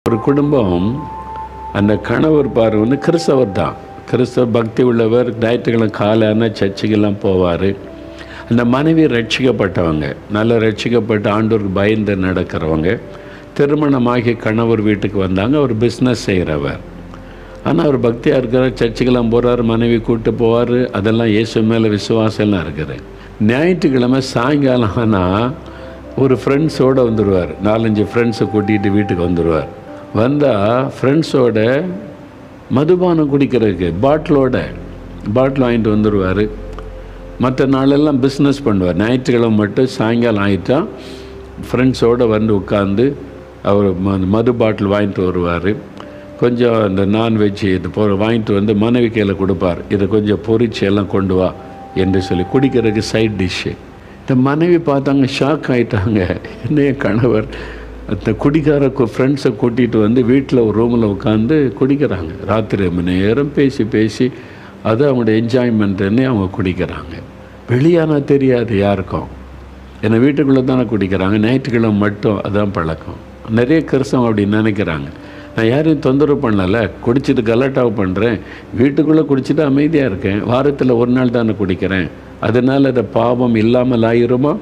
ஒரு குடும்பம் அந்த கணவர் பாரு வந்து கிறிஸ்தவர் தான் கிறிஸ்தவ பக்தி உள்ளவர் ஞாயிற்றுக்கிழமை காலையான சர்ச்சுக்கெல்லாம் போவார் அந்த மனைவி ரட்சிக்கப்பட்டவங்க நல்ல ரட்சிக்கப்பட்டு ஆண்டோருக்கு பயந்து நடக்கிறவங்க திருமணமாகி கணவர் வீட்டுக்கு வந்தாங்க அவர் பிஸ்னஸ் செய்கிறவர் ஆனால் அவர் பக்தியாக இருக்கிறார் சர்ச்சுக்கெல்லாம் போகிறார் மனைவி கூப்பிட்டு போவார் அதெல்லாம் இயேசு மேலே விசுவாசம்லாம் இருக்குது ஞாயிற்றுக்கிழமை சாயங்காலம் ஆனால் ஒரு ஃப்ரெண்ட்ஸோடு வந்துடுவார் நாலஞ்சு ஃப்ரெண்ட்ஸை கூட்டிகிட்டு வீட்டுக்கு வந்துடுவார் வந்தால் ஃப்ரெண்ட்ஸோட மதுபானம் குடிக்கிறதுக்கு பாட்டிலோட பாட்டில் வாங்கிட்டு வந்துடுவார் மற்ற நாளெல்லாம் பிஸ்னஸ் பண்ணுவார் ஞாயிற்றுக்கிழமை மட்டும் சாயங்காலம் ஆகிட்டா ஃப்ரெண்ட்ஸோடு வந்து உட்காந்து அவர் ம மது பாட்டில் வாங்கிட்டு வருவார் கொஞ்சம் இந்த நான்வெஜ் இது போ வாங்கிட்டு வந்து மனைவி கையில் கொடுப்பார் இதை கொஞ்சம் பொரிச்சு எல்லாம் கொண்டு வா என்று சொல்லி குடிக்கிறதுக்கு சைட் டிஷ்ஷு இந்த மனைவி பார்த்தாங்க ஷாக் ஆகிட்டாங்க என்ன என் கணவர் அந்த குடிக்கார ஃப்ரெண்ட்ஸை கூட்டிகிட்டு வந்து வீட்டில் ஒரு ரூமில் உட்காந்து குடிக்கிறாங்க ராத்திரி மணி நேரம் பேசி பேசி அது அவங்களோட என்ஜாய்மெண்ட்டுன்னு அவங்க குடிக்கிறாங்க வெளியானா தெரியாது யாருக்கும் ஏன்னா வீட்டுக்குள்ளே தானே குடிக்கிறாங்க ஞாயிற்றுக்கிழமை மட்டும் அதான் பழக்கம் நிறைய கிறிஸ்தவம் அப்படி நினைக்கிறாங்க நான் யாரையும் தொந்தரவு பண்ணல குடிச்சிட்டு கலாட்டாவை பண்ணுறேன் வீட்டுக்குள்ளே குடிச்சிட்டு அமைதியாக இருக்கேன் வாரத்தில் ஒரு நாள் தானே குடிக்கிறேன் அதனால் அது பாவம் இல்லாமல் ஆயிருமா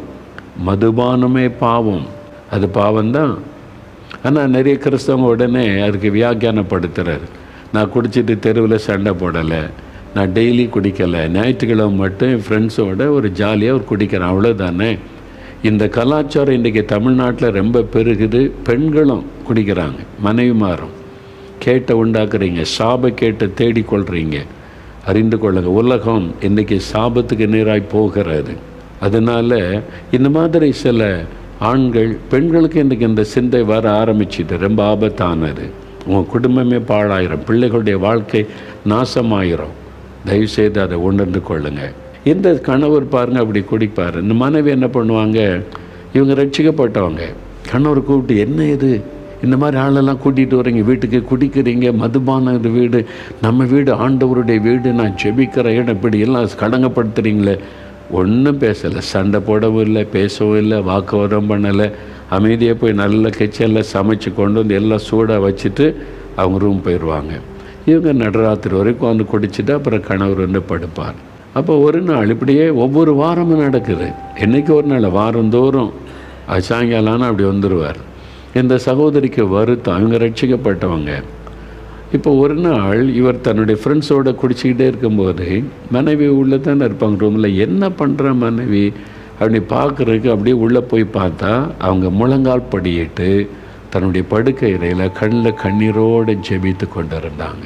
மதுபானமே பாவம் அது பாவம்தான் ஆனால் நிறைய கிறிஸ்தவங்க உடனே அதுக்கு வியாக்கியானப்படுத்துறாரு நான் குடிச்சிட்டு தெருவில் சண்டை போடலை நான் டெய்லி குடிக்கலை ஞாயிற்றுக்கிழமை மட்டும் என் ஃப்ரெண்ட்ஸோட ஒரு ஜாலியாக ஒரு குடிக்கிறேன் அவ்வளோதானே இந்த கலாச்சாரம் இன்றைக்கி தமிழ்நாட்டில் ரொம்ப பெருகுது பெண்களும் குடிக்கிறாங்க மனைவி மாறும் கேட்ட உண்டாக்குறீங்க சாப கேட்டு தேடிக்கொள்கிறீங்க அறிந்து கொள்ளுங்க உலகம் இன்றைக்கி சாபத்துக்கு நேராய் போகிறது அதனால் இந்த மாதிரி சில ஆண்கள் பெண்களுக்கு இன்றைக்கி இந்த சிந்தை வர ஆரம்பிச்சிட்டு ரொம்ப ஆபத்தானது உங்கள் குடும்பமே பாழாயிரும் பிள்ளைகளுடைய வாழ்க்கை நாசமாயிரும் தயவுசெய்து அதை உணர்ந்து கொள்ளுங்க இந்த கணவர் பாருங்க அப்படி குடிப்பார் இந்த மனைவி என்ன பண்ணுவாங்க இவங்க ரட்சிக்கப்பட்டவங்க கணவர் கூப்பிட்டு என்ன இது இந்த மாதிரி ஆளெல்லாம் கூட்டிகிட்டு வரீங்க வீட்டுக்கு குடிக்கிறீங்க மதுபான இது வீடு நம்ம வீடு ஆண்டவருடைய வீடு நான் ஜெபிக்கிற இடம் இப்படி எல்லாம் கடங்கப்படுத்துறீங்களே ஒன்றும் பேசலை சண்டை போடவும் இல்லை பேசவும் இல்லை வாக்குவாதம் பண்ணலை அமைதியாக போய் நல்ல கிச்சனில் சமைச்சு கொண்டு வந்து எல்லாம் சூடாக வச்சுட்டு அவங்க ரூம் போயிடுவாங்க இவங்க நடராத்திரி வரைக்கும் வந்து குடிச்சிட்டு அப்புறம் கணவர் வந்து படுப்பார் அப்போ ஒரு நாள் இப்படியே ஒவ்வொரு வாரமும் நடக்குது என்றைக்கு ஒரு நாள் வாரந்தோறும் சாயங்காலம் அப்படி வந்துடுவார் இந்த சகோதரிக்கு வருத்தம் அவங்க ரட்சிக்கப்பட்டவங்க இப்போ ஒரு நாள் இவர் தன்னுடைய ஃப்ரெண்ட்ஸோடு குடிச்சிக்கிட்டே இருக்கும்போது மனைவி உள்ளே தானே இருப்பாங்க ரூமில் என்ன பண்ணுற மனைவி அப்படி பார்க்குறதுக்கு அப்படியே உள்ளே போய் பார்த்தா அவங்க முழங்கால் படியிட்டு தன்னுடைய படுக்கை இறையில் கண்ணில் கண்ணீரோடு ஜெபித்து கொண்டு இருந்தாங்க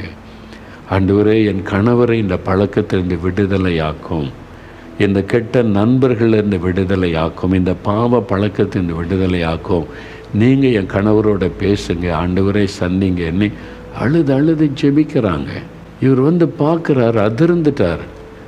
ஆண்டவரே என் கணவரை இந்த பழக்கத்திலிருந்து விடுதலையாக்கும் இந்த கெட்ட நண்பர்களிலிருந்து விடுதலையாக்கும் இந்த பாவ பழக்கத்திலிருந்து விடுதலையாக்கும் நீங்கள் என் கணவரோட பேசுங்க ஆண்டவரே சந்திங்கன்னு அழுது அழுது ஜெபிக்கிறாங்க இவர் வந்து பார்க்குறாரு அதிர்ந்துட்டார்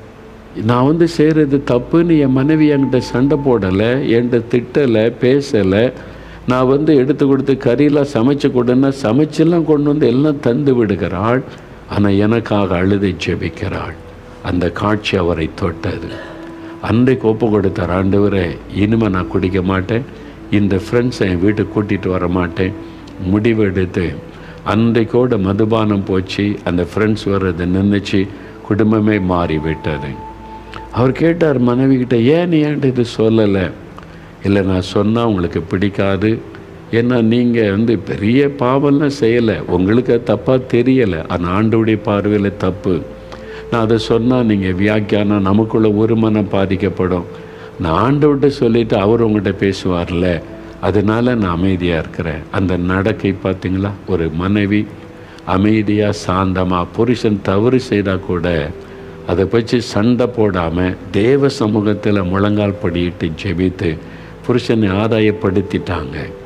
நான் வந்து செய்கிறது தப்புன்னு என் மனைவி என்கிட்ட சண்டை போடலை என்கிட்ட திட்டலை பேசலை நான் வந்து எடுத்து கொடுத்து கறியெல்லாம் சமைச்சு கொடுன்னா சமைச்செல்லாம் கொண்டு வந்து எல்லாம் தந்து விடுகிறாள் ஆனால் எனக்காக அழுதை ஜெபிக்கிறாள் அந்த காட்சி அவரை தொட்டது அன்றைக்கு ஒப்பு கொடுத்தார் ஆண்டவரே இனிமேல் நான் குடிக்க மாட்டேன் இந்த ஃப்ரெண்ட்ஸை என் வீட்டுக்கு கூட்டிகிட்டு வர மாட்டேன் முடிவு எடுத்து அன்றைக்கோட மதுபானம் போச்சு அந்த ஃப்ரெண்ட்ஸ் வர்றது நின்றுச்சு குடும்பமே மாறி விட்டது அவர் கேட்டார் மனைவி கிட்ட ஏன் நீ ஏன்ட்டு இது சொல்லலை இல்லை நான் சொன்னால் உங்களுக்கு பிடிக்காது ஏன்னா நீங்கள் வந்து பெரிய பாவம்லாம் செய்யலை உங்களுக்கு தப்பாக தெரியலை ஆனால் ஆண்டவுடைய பார்வையில் தப்பு நான் அதை சொன்னால் நீங்கள் வியாக்கியானம் நமக்குள்ள ஒரு மனம் பாதிக்கப்படும் நான் ஆண்டவர்கிட்ட சொல்லிவிட்டு அவர் உங்கள்கிட்ட பேசுவார்ல அதனால் நான் அமைதியாக இருக்கிறேன் அந்த நடக்கை பார்த்தீங்களா ஒரு மனைவி அமைதியாக சாந்தமாக புருஷன் தவறு செய்தால் கூட அதை பற்றி சண்டை போடாமல் தேவ சமூகத்தில் முழங்கால் படியிட்டு ஜெபித்து புருஷனை ஆதாயப்படுத்திட்டாங்க